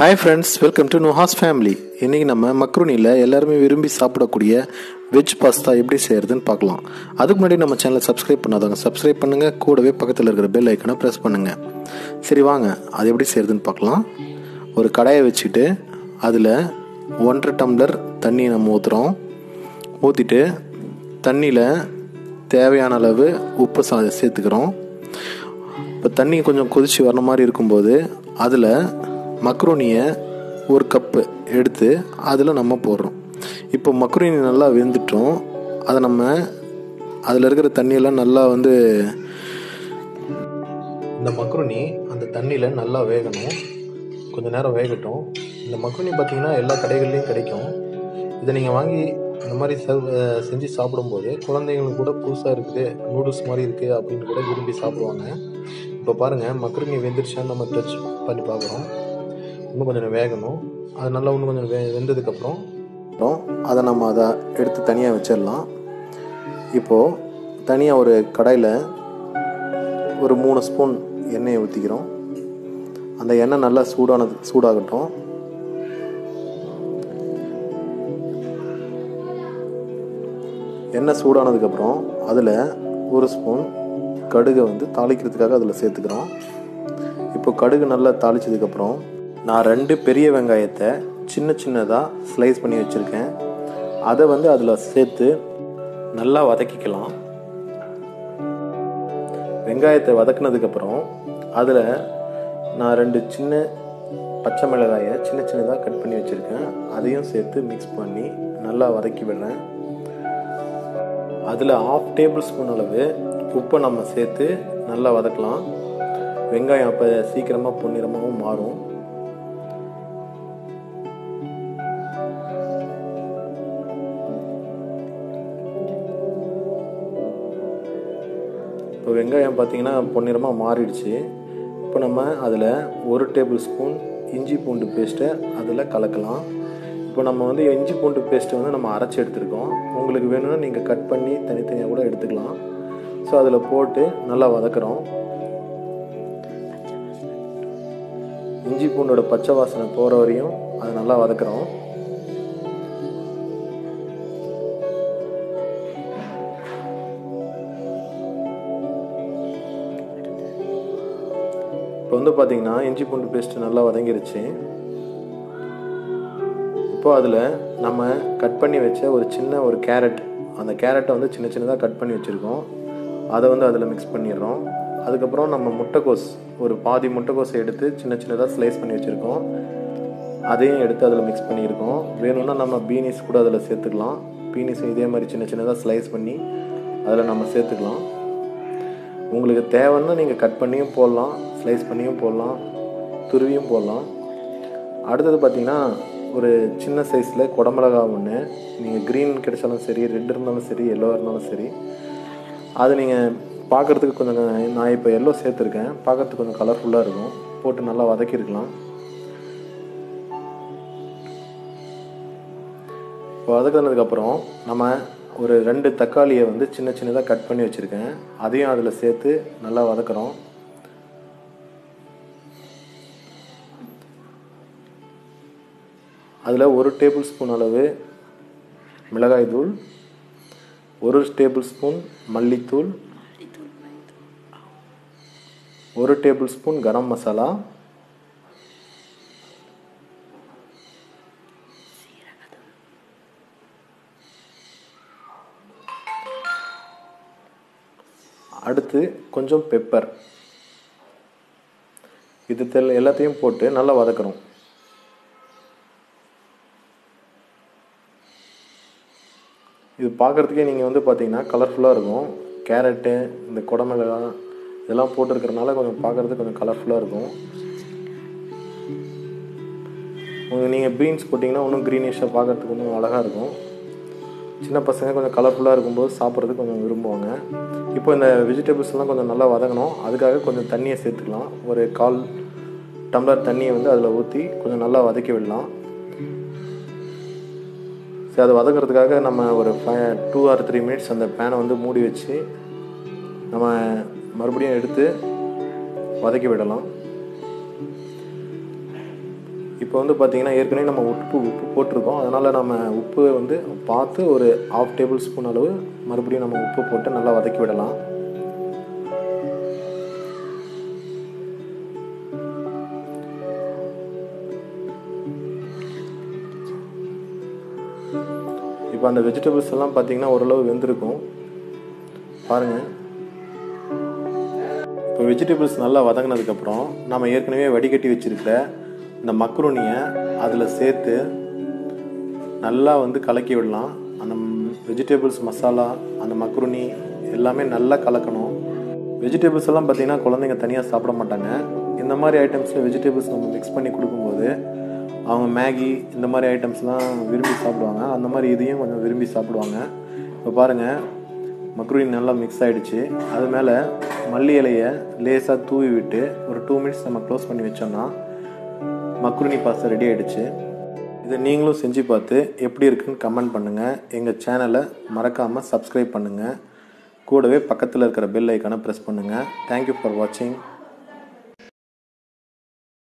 hi friends welcome to Nuha's family இன்றைக்கி நம்ம மக்ரூனியில் எல்லாருமே விரும்பி சாப்பிடக்கூடிய வெஜ் பாஸ்தா எப்படி செய்கிறதுன்னு பார்க்கலாம் அதுக்கு முன்னாடி நம்ம சேனலை சப்ஸ்கிரைப் பண்ணாதவங்க சப்ஸ்கிரைப் பண்ணுங்கள் கூடவே பக்கத்தில் இருக்கிற பெல் ஐக்கனை ப்ரெஸ் பண்ணுங்கள் சரி வாங்க அது எப்படி செய்கிறதுன்னு பார்க்கலாம் ஒரு கடாயை வச்சுட்டு அதில் ஒன்றரை டம்ளர் தண்ணி நம்ம ஊற்றுறோம் ஊற்றிட்டு தண்ணியில் தேவையான அளவு உப்பு சா சேர்த்துக்கிறோம் இப்போ தண்ணி கொஞ்சம் கொதிச்சு வர மாதிரி இருக்கும்போது அதில் மக்ரோனியை ஒரு கப்பு எடுத்து அதில் நம்ம போடுறோம் இப்போ மக்ரோனி நல்லா வெந்துட்டோம் அதை நம்ம அதில் இருக்கிற தண்ணியெல்லாம் நல்லா வந்து இந்த மக்ரோனி அந்த தண்ணியில் நல்லா வேகணும் கொஞ்ச நேரம் வேகட்டும் இந்த மக்ரோனி பார்த்தீங்கன்னா எல்லா கடைகள்லேயும் கிடைக்கும் இதை நீங்கள் வாங்கி இந்த மாதிரி சர்வ் செஞ்சு சாப்பிடும்போது குழந்தைங்களுக்கு கூட புதுசாக இருக்குது நூடுல்ஸ் மாதிரி இருக்குது அப்படின்னு கூட விரும்பி சாப்பிடுவாங்க இப்போ பாருங்கள் மக்ரோனி வெந்துருச்சான்னு நம்ம டச் பண்ணி பார்க்குறோம் இன்னும் கொஞ்சம் வேகணும் அது நல்லா இன்னும் கொஞ்சம் வே வெந்ததுக்கப்புறம் அப்புறம் அதை நம்ம அதை எடுத்து தனியாக வச்சிடலாம் இப்போது தனியாக ஒரு கடாயில் ஒரு மூணு ஸ்பூன் எண்ணெயை ஊற்றிக்கிறோம் அந்த எண்ணெய் நல்லா சூடானது சூடாகட்டும் எண்ணெய் சூடானதுக்கப்புறம் அதில் ஒரு ஸ்பூன் கடுகை வந்து தாளிக்கிறதுக்காக அதில் சேர்த்துக்கிறோம் இப்போ கடுகு நல்லா தாளிச்சதுக்கப்புறம் நான் ரெண்டு பெரிய வெங்காயத்தை சின்ன சின்னதாக ஸ்லைஸ் பண்ணி வச்சுருக்கேன் அதை வந்து அதில் சேர்த்து நல்லா வதக்கிக்கலாம் வெங்காயத்தை வதக்குனதுக்கப்புறம் அதில் நான் ரெண்டு சின்ன பச்சை மிளகாயை சின்ன சின்னதாக கட் பண்ணி வச்சுருக்கேன் அதையும் சேர்த்து மிக்ஸ் பண்ணி நல்லா வதக்கி விடுறேன் அதில் ஆஃப் டேபிள் ஸ்பூன் அளவு உப்பை நம்ம சேர்த்து நல்லா வதக்கலாம் வெங்காயம் அப்போ சீக்கிரமாக பொன்னிறமாகவும் மாறும் இப்போ வெங்காயம் பார்த்தீங்கன்னா பொன்னிறமாக மாறிடுச்சு இப்போ நம்ம அதில் ஒரு டேபிள் ஸ்பூன் இஞ்சி பூண்டு பேஸ்ட்டை அதில் கலக்கலாம் இப்போ நம்ம வந்து இஞ்சி பூண்டு பேஸ்ட்டை வந்து நம்ம அரைச்சி எடுத்துருக்கோம் உங்களுக்கு வேணும்னா நீங்கள் கட் பண்ணி தனித்தனியாக கூட எடுத்துக்கலாம் ஸோ அதில் போட்டு நல்லா வதக்குறோம் இஞ்சி பூண்டோட பச்சை வாசனை போகிற வரையும் அதை நல்லா வதக்குறோம் இப்போ வந்து பார்த்தீங்கன்னா இஞ்சி பூண்டு பேஸ்ட்டு நல்லா வதங்கிருச்சு இப்போ அதில் நம்ம கட் பண்ணி வச்ச ஒரு சின்ன ஒரு கேரட் அந்த கேரட்டை வந்து சின்ன சின்னதாக கட் பண்ணி வச்சுருக்கோம் அதை வந்து அதில் மிக்ஸ் பண்ணிடுறோம் அதுக்கப்புறம் நம்ம முட்டைக்கோஸ் ஒரு பாதி முட்டைக்கோஸை எடுத்து சின்ன சின்னதாக ஸ்லைஸ் பண்ணி வச்சுருக்கோம் அதையும் எடுத்து அதில் மிக்ஸ் பண்ணியிருக்கோம் வேணும்னா நம்ம பீனிஸ் கூட அதில் சேர்த்துக்கலாம் பீனிஸும் இதே மாதிரி சின்ன சின்னதாக ஸ்லைஸ் பண்ணி அதில் நம்ம சேர்த்துக்கலாம் உங்களுக்கு தேவைன்னா நீங்கள் கட் பண்ணியும் போடலாம் ஸ்லைஸ் பண்ணியும் போடலாம் துருவியும் போடலாம் அடுத்தது பார்த்திங்கன்னா ஒரு சின்ன சைஸில் குடமிளகா ஒன்று நீங்கள் க்ரீன் கிடைச்சாலும் சரி ரெட் இருந்தாலும் சரி எல்லோ இருந்தாலும் சரி அது நீங்கள் பார்க்குறதுக்கு கொஞ்சம் நான் இப்போ எல்லோ சேர்த்துருக்கேன் பார்க்குறதுக்கு கொஞ்சம் கலர்ஃபுல்லாக இருக்கும் போட்டு நல்லா வதக்கியிருக்கலாம் இப்போ வதக்கினதுக்கப்புறம் நம்ம ஒரு ரெண்டு தக்காளியை வந்து சின்ன சின்னதாக கட் பண்ணி வச்சுருக்கேன் அதையும் அதில் சேர்த்து நல்லா வதக்குறோம் அதில் ஒரு டேபிள் ஸ்பூன் அளவு மிளகாய் தூள் ஒரு டேபிள் ஸ்பூன் மல்லித்தூள் ஒரு டேபிள் ஸ்பூன் கரம் மசாலா அடுத்து கொஞ்சம் பெப்பர் இது தெல் எல்லாத்தையும் போட்டு நல்லா வதக்குறோம் இது பார்க்குறதுக்கே நீங்கள் வந்து பார்த்தீங்கன்னா கலர்ஃபுல்லாக இருக்கும் கேரட்டு இந்த குடமிளகா இதெல்லாம் போட்டிருக்கிறனால கொஞ்சம் பார்க்குறதுக்கு கொஞ்சம் கலர்ஃபுல்லாக இருக்கும் நீங்கள் பீன்ஸ் போட்டிங்கன்னா இன்னும் க்ரீனிஷாக பார்க்குறதுக்கு கொஞ்சம் அழகாக இருக்கும் சின்ன பசங்க கொஞ்சம் கலர்ஃபுல்லாக இருக்கும்போது சாப்பிட்றதுக்கு கொஞ்சம் விரும்புவாங்க இப்போ இந்த வெஜிடபிள்ஸ்லாம் கொஞ்சம் நல்லா வதங்கணும் அதுக்காக கொஞ்சம் தண்ணியை சேர்த்துக்கலாம் ஒரு கால் டம்ளர் தண்ணியை வந்து அதில் ஊற்றி கொஞ்சம் நல்லா வதக்கி விடலாம் சரி அதை வதக்கிறதுக்காக நம்ம ஒரு five two or three minutes அந்த பேனை வந்து மூடி வச்சு நம்ம மறுபடியும் எடுத்து வதக்கி விடலாம் இப்போ வந்து பார்த்திங்கன்னா ஏற்கனவே நம்ம உப்பு உப்பு போட்டிருக்கோம் அதனால் நம்ம உப்பு வந்து பார்த்து ஒரு ஆஃப் டேபிள் ஸ்பூன் அளவு மறுபடியும் நம்ம உப்பு போட்டு நல்லா வதக்கி விடலாம் இப்போ அந்த வெஜிடபிள்ஸ் எல்லாம் பார்த்தீங்கன்னா ஓரளவு வெந்திருக்கும் பாருங்கள் இப்போ வெஜிடபிள்ஸ் நல்லா வதங்கினதுக்கப்புறம் நம்ம ஏற்கனவே வடிகட்டி வச்சுருக்கிற இந்த மக்ருனியை அதில் சேர்த்து நல்லா வந்து கலக்கி விடலாம் அந்த வெஜிடபிள்ஸ் மசாலா அந்த மக்ருனி எல்லாமே நல்லா கலக்கணும் வெஜிடபிள்ஸ் எல்லாம் பார்த்தீங்கன்னா குழந்தைங்க தனியாக சாப்பிட மாட்டாங்க இந்த மாதிரி ஐட்டம்ஸில் வெஜிடபிள்ஸ் நம்ம மிக்ஸ் பண்ணி கொடுக்கும்போது அவங்க மேகி இந்த மாதிரி ஐட்டம்ஸ்லாம் விரும்பி சாப்பிடுவாங்க அந்த மாதிரி இதையும் கொஞ்சம் விரும்பி சாப்பிடுவாங்க இப்போ பாருங்கள் மக்ரூனி நல்லா மிக்ஸ் ஆகிடுச்சு அது மேலே மல்லி இலையை லேசாக தூவி விட்டு ஒரு டூ மினிட்ஸ் நம்ம க்ளோஸ் பண்ணி வச்சோம்னா மக்ரூனி பாஸ்தா ரெடி ஆகிடுச்சு இதை நீங்களும் செஞ்சு பார்த்து எப்படி இருக்குன்னு கமெண்ட் பண்ணுங்கள் எங்கள் சேனலை மறக்காமல் சப்ஸ்கிரைப் பண்ணுங்கள் கூடவே பக்கத்தில் இருக்கிற பெல் ஐக்கானை ப்ரெஸ் பண்ணுங்கள் தேங்க்யூ ஃபார் வாட்சிங்